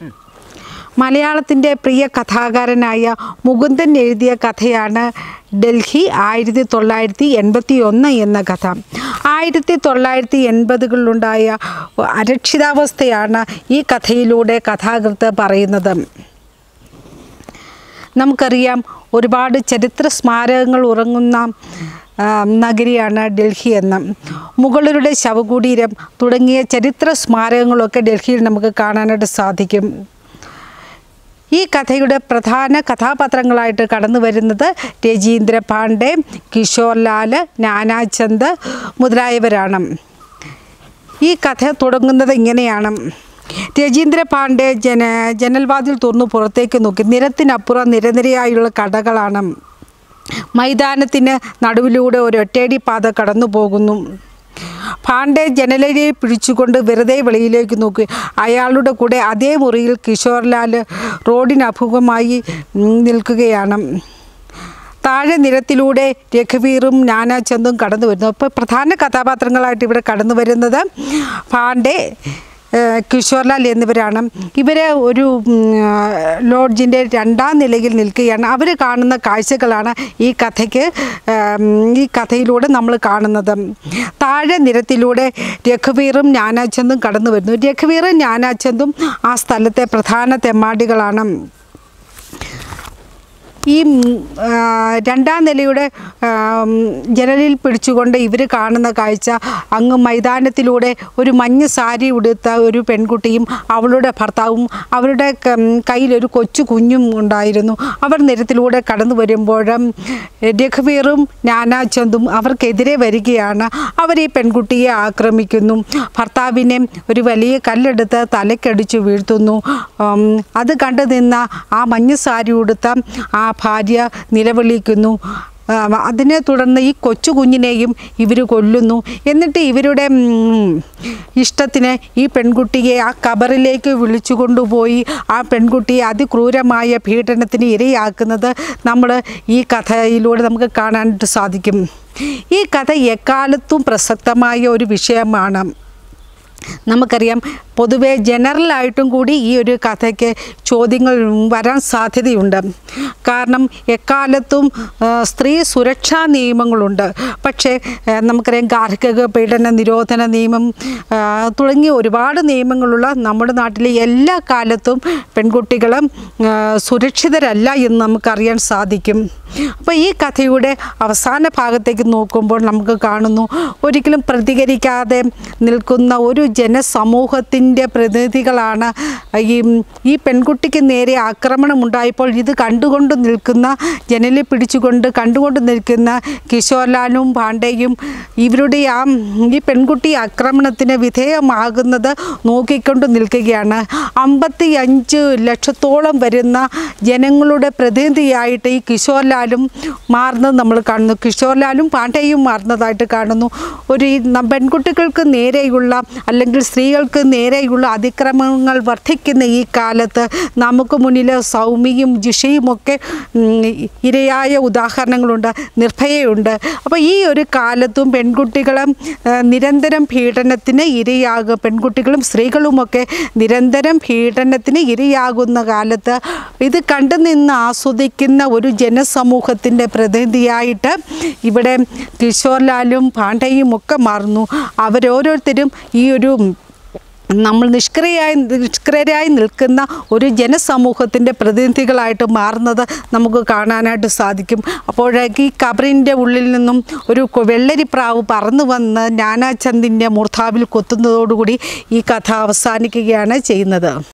മലയാളത്തിൻ്റെ പ്രിയ കഥാകാരനായ മുകുന്ദൻ എഴുതിയ കഥയാണ് ഡൽഹി ആയിരത്തി തൊള്ളായിരത്തി എൺപത്തി ഒന്ന് എന്ന കഥ ആയിരത്തി തൊള്ളായിരത്തി എൺപതുകളിലുണ്ടായ അരക്ഷിതാവസ്ഥയാണ് ഈ കഥയിലൂടെ കഥാകൃത്ത് പറയുന്നത് നമുക്കറിയാം ഒരുപാട് ചരിത്ര സ്മാരകങ്ങൾ ഉറങ്ങുന്ന ആ, നഗരിയാണ് ഡൽഹി എന്ന് മുഗളരുടെ ശവകുടീരം തുടങ്ങിയ ചരിത്ര സ്മാരകങ്ങളൊക്കെ ഡൽഹിയിൽ നമുക്ക് കാണാനായിട്ട് സാധിക്കും ഈ കഥയുടെ പ്രധാന കഥാപാത്രങ്ങളായിട്ട് കടന്നു വരുന്നത് രജീന്ദ്ര പാണ്ഡെ കിഷോർ ലാൽ നാനാചന്ദ് മുതലായവരാണ് ഈ കഥ തുടങ്ങുന്നത് ഇങ്ങനെയാണ് രജീന്ദ്ര പാണ്ഡെ ജന ജനൽവാതിൽ തുറന്നു പുറത്തേക്ക് നോക്കി നിരത്തിനപ്പുറം നിരനിരയായുള്ള കടകളാണ് മൈതാനത്തിന് നടുവിലൂടെ ഒരു ഒറ്റയടി പാത കടന്നു പോകുന്നു പാണ്ഡെ ജനലിനെ പിടിച്ചുകൊണ്ട് വെറുതെ വെളിയിലേക്ക് നോക്കി അയാളുടെ കൂടെ അതേ മുറിയിൽ കിഷോർലാൽ റോഡിനഭിമുഖമായി ഉം, നിൽക്കുകയാണ് താഴെ നിരത്തിലൂടെ രഘുവീറും നാനാചന്ദും കടന്നു വരുന്നു അപ്പോൾ പ്രധാന കഥാപാത്രങ്ങളായിട്ട് ഇവിടെ കടന്നു വരുന്നത് പാണ്ഡെ ഏഹ്, കിഷോർലാൽ എന്നിവരാണ് ഇവർ ഒരു ഉം, ലോഡ്ജിൻ്റെ രണ്ടാം നിലയിൽ നിൽക്കുകയാണ് അവർ കാണുന്ന കാഴ്ചകളാണ് ഈ കഥയ്ക്ക് ഏം, ഈ കഥയിലൂടെ നമ്മൾ കാണുന്നത് താഴെ നിരത്തിലൂടെ രഘുവീറും ജ്ഞാനാചന്ദും കടന്നു വരുന്നു രഘുവീറും ജ്ഞാനാചന്ദും ആ സ്ഥലത്തെ പ്രധാന തെമ്മാടികളാണ് ഈ ഉം, ആ, രണ്ടാം നിലയുടെ ആ, ഉം, ജനലിൽ പിടിച്ചുകൊണ്ട് ഇവർ കാണുന്ന കാഴ്ച അങ്ങ് മൈതാനത്തിലൂടെ ഒരു മഞ്ഞ സാരി ഉടുത്ത ഒരു പെൺകുട്ടിയും അവളുടെ ഭർത്താവും അവരുടെ ക- ഉം, കയ്യിലൊരു കൊച്ചു കുഞ്ഞും ഉണ്ടായിരുന്നു അവർ നിരത്തിലൂടെ കടന്നു വരുമ്പോഴും രഘുവീറും നാനാചന്ദും അവർക്കെതിരെ വരികയാണ് അവർ ഈ പെൺകുട്ടിയെ ആക്രമിക്കുന്നു ഭർത്താവിനെ ഒരു വലിയ കല്ലെടുത്ത് തലക്കടിച്ചു വീഴ്ത്തുന്നു ഉം, അത് കണ്ടു നിന്ന ആ മഞ്ഞ സാരി ഉടുത്ത ആ ഭാര്യ നിലവിളിക്കുന്നു ആ, അതിനെ തുടർന്ന് ഈ കൊച്ചു കുഞ്ഞിനെയും ഇവർ കൊല്ലുന്നു എന്നിട്ട് ഇവരുടെ ഉം, ഇഷ്ടത്തിന് ഈ പെൺകുട്ടിയെ ആ കബറിലേക്ക് വിളിച്ചു കൊണ്ടുപോയി ആ പെൺകുട്ടിയെ അതിക്രൂരമായ പീഡനത്തിന് ഇരയാക്കുന്നത് നമ്മൾ ഈ കഥയിലൂടെ നമുക്ക് കാണാനായിട്ട് സാധിക്കും ഈ കഥ എക്കാലത്തും പ്രസക്തമായ ഒരു വിഷയമാണ് നമുക്കറിയാം പൊതുവെ ജനറലായിട്ടും കൂടി ഈ ഒരു കഥയ്ക്ക് ചോദ്യങ്ങൾ വരാൻ സാധ്യതയുണ്ട് കാരണം എക്കാലത്തും ആ, സ്ത്രീ സുരക്ഷാ നിയമങ്ങളുണ്ട് പക്ഷേ ആ, നമുക്കറിയാം ഗാർഹിക പീഡന നിരോധന നിയമം ആ, തുടങ്ങിയ ഒരുപാട് നിയമങ്ങളുള്ള നമ്മുടെ നാട്ടിലെ എല്ലാ കാലത്തും പെൺകുട്ടികളും ആ, സുരക്ഷിതരല്ല എന്ന് നമുക്കറിയാൻ സാധിക്കും അപ്പോൾ ഈ കഥയുടെ അവസാന ഭാഗത്തേക്ക് നോക്കുമ്പോൾ നമുക്ക് കാണുന്നു ഒരിക്കലും പ്രതികരിക്കാതെ നിൽക്കുന്ന ഒരു ജനസമൂഹത്തിൻ്റെ പ്രതിനിധികളാണ് ഈ ഈ പെൺകുട്ടിക്ക് നേരെ ആക്രമണം ഉണ്ടായപ്പോൾ ഇത് കണ്ടുകൊണ്ട് നിൽക്കുന്ന ജനലിൽ പിടിച്ചുകൊണ്ട് കണ്ടുകൊണ്ട് നിൽക്കുന്ന കിഷോർലാലും പാണ്ഡെയും ഇവരുടെ ആ ഈ പെൺകുട്ടി ആക്രമണത്തിന് വിധേയമാകുന്നത് നോക്കിക്കൊണ്ട് നിൽക്കുകയാണ് അമ്പത്തി അഞ്ച് ലക്ഷത്തോളം വരുന്ന ജനങ്ങളുടെ പ്രതിനിധിയായിട്ട് ഈ കിഷോർലാലും മാറുന്നത് നമ്മൾ കാണുന്നു കിഷോർലാലും പാണ്ഡെയും മാറുന്നതായിട്ട് കാണുന്നു ഒരു ഈ ന- പെൺകുട്ടികൾക്ക് നേരെയുള്ള അല്ലെങ്കിൽ സ്ത്രീകൾക്ക് നേരെയുള്ള അതിക്രമങ്ങൾ വർദ്ധിക്കുന്ന ഈ കാലത്ത് നമുക്ക് മുന്നിൽ സൗമ്യയും ജിഷയും ഒക്കെ ഉം, ഇരയായ ഉദാഹരണങ്ങളുണ്ട് നിർഭയയുണ്ട് അപ്പോൾ ഈ ഒരു കാലത്തും പെൺകുട്ടികളും ആ, നിരന്തരം പീഡനത്തിന് ഇരയാകും പെൺകുട്ടികളും സ്ത്രീകളുമൊക്കെ നിരന്തരം പീഡനത്തിന് ഇരയാകുന്ന കാലത്ത് ഇത് കണ്ടു നിന്ന് ആസ്വദിക്കുന്ന ഒരു ജനസമൂഹത്തിൻ്റെ പ്രതിനിധിയായിട്ട് ഇവിടെ കിഷോർലാലും പാണ്ഡെയും ഒക്കെ മാറുന്നു അവരോരോരുത്തരും ഈ ഒരു നമ്മൾ നിഷ്ക്രിയായി നിഷ്ക്രിയരായി നിൽക്കുന്ന ഒരു ജനസമൂഹത്തിൻ്റെ പ്രതിനിധികളായിട്ട് മാറുന്നത് നമുക്ക് കാണാനായിട്ട് സാധിക്കും അപ്പോഴേക്ക് ഈ കബറിൻ്റെ ഉള്ളിൽ നിന്നും ഒരു കൊ- വെള്ളരിപ്രാവ് പറന്നു വന്ന് നാനാചന്ദിൻ്റെ മൂർധാവിൽ കൊത്തുന്നതോടുകൂടി ഈ കഥ അവസാനിക്കുകയാണ് ചെയ്യുന്നത്